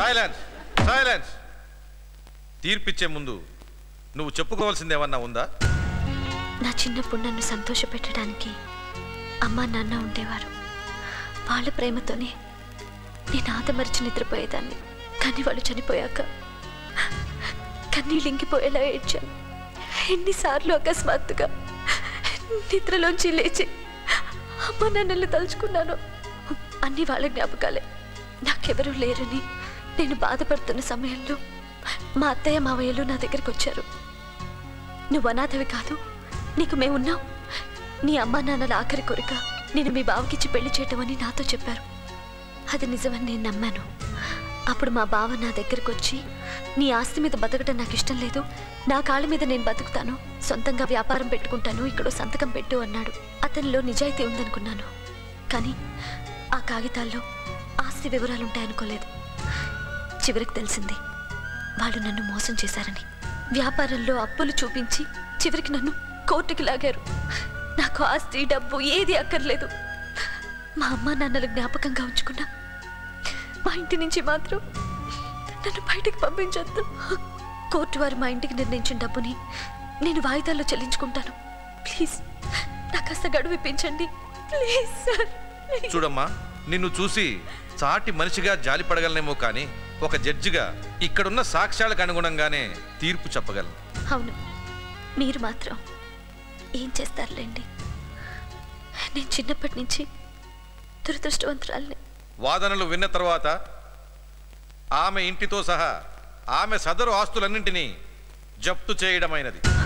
silence silence తీర్పిచ్చే ముందు నువ్వు చెప్పుకోవాల్సిందేమన్నా ఉందా నా చిన్నప్పుడు నన్ను సంతోషపెట్టడానికి అమ్మా నాన్న ఉండేవారు వాళ్ళ ప్రేమతోనే నేను ఆదమరిచి నిద్రపోయేదాన్ని కానీ వాళ్ళు చనిపోయాక కన్నీళ్ళు ఇంకిపోయేలా ఏడ్చాను ఎన్నిసార్లు అకస్మాత్తుగా నిద్రలోంచి లేచి అమ్మ నాన్నలు తలుచుకున్నాను అన్ని వాళ్ళ జ్ఞాపకాలే నాకెవరూ లేరని నేను బాధపడుతున్న సమయంలో మా అత్తయ్య మావయ్యలు నా దగ్గరికి వచ్చారు నువ్వు అనాథవి కాదు నీకు మేమున్నాం నీ అమ్మా నాన్నల ఆఖరి కోరిక నేను మీ బావకిచ్చి పెళ్లి చేయటమని నాతో చెప్పారు అది నిజమని నేను నమ్మాను అప్పుడు మా బావ నా దగ్గరకు వచ్చి నీ ఆస్తి మీద బతకటం నాకు ఇష్టం లేదు నా కాళ్ళ మీద నేను బతుకుతాను సొంతంగా వ్యాపారం పెట్టుకుంటాను ఇక్కడ సంతకం పెట్టు అన్నాడు అతనిలో నిజాయితీ ఉందనుకున్నాను కానీ ఆ కాగితాల్లో ఆస్తి వివరాలు ఉంటాయనుకోలేదు చివరికి తెలిసింది వాళ్ళు నన్ను మోసం చేశారని వ్యాపారంలో అప్పులు చూపించి చివరికి నన్ను కోర్టుకి లాగారు నాకు ఆస్తి డబ్బు ఏది అక్కర్లేదు మా అమ్మ నాన్నలు జ్ఞాపకంగా ఉంచుకున్నా మా ఇంటి నుంచి మాత్రం నన్ను బయటికి పంపించొద్దు కోర్టు వారు మా ఇంటికి నిర్ణయించిన డబ్బుని నేను వాయిదాల్లో చెల్లించుకుంటాను ప్లీజ్ నాకు కాస్త గడువు ఇప్పించండి ప్లీజ్ సార్ చూడమ్మా నిన్ను చూసి చాటి మనిషిగా జాలిపడగలనేమో కానీ ఒక జడ్జిగా ఇక్కడున్న సాక్ష్యాలకు అనుగుణంగానే తీర్పు చెప్పగలను అవును మీరు మాత్రం ఏం చేస్తారులేండి నేను చిన్నప్పటి నుంచి దురదృష్టవంతురాల్ని వాదనలు విన్న తర్వాత ఆమె ఇంటితో సహా ఆమె సదరు ఆస్తులన్నింటినీ జప్తు చేయడమైనది